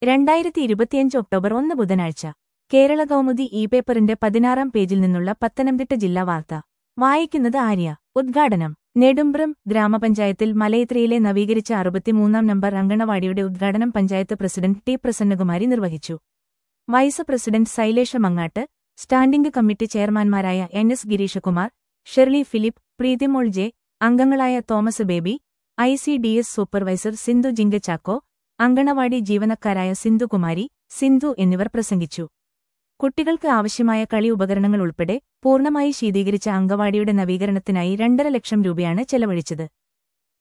രണ്ടായിരത്തി ഇരുപത്തിയഞ്ച് ഒക്ടോബർ ഒന്ന് ബുധനാഴ്ച കേരള കൗമുദി ഇ പേപ്പറിന്റെ പതിനാറാം പേജിൽ നിന്നുള്ള പത്തനംതിട്ട ജില്ലാ വാർത്ത വായിക്കുന്നത് ആര്യ ഉദ്ഘാടനം നെടുമ്പ്രം ഗ്രാമപഞ്ചായത്തിൽ മലയത്രയിലെ നവീകരിച്ച അറുപത്തിമൂന്നാം നമ്പർ അങ്കണവാടിയുടെ ഉദ്ഘാടനം പഞ്ചായത്ത് പ്രസിഡന്റ് ടി പ്രസന്നകുമാരി നിർവഹിച്ചു vice president Sailesha Mangattu standing committee ചെയർമാൻമാരായ N S Girishakumar Shirley Philip Preethimol J അംഗങ്ങളായ Thomas Baby I C D S supervisor Sindhu ജിങ്കച്ചാക്കോ അങ്കണവാടി ജീവനക്കാരായ സിന്ധുകുമാരി സിന്ധു എന്നിവർ പ്രസംഗിച്ചു കുട്ടികൾക്ക് ആവശ്യമായ കളി ഉപകരണങ്ങൾ ഉൾപ്പെടെ പൂർണ്ണമായി ശീതീകരിച്ച അങ്കവാടിയുടെ നവീകരണത്തിനായി രണ്ടര ലക്ഷം രൂപയാണ് ചെലവഴിച്ചത്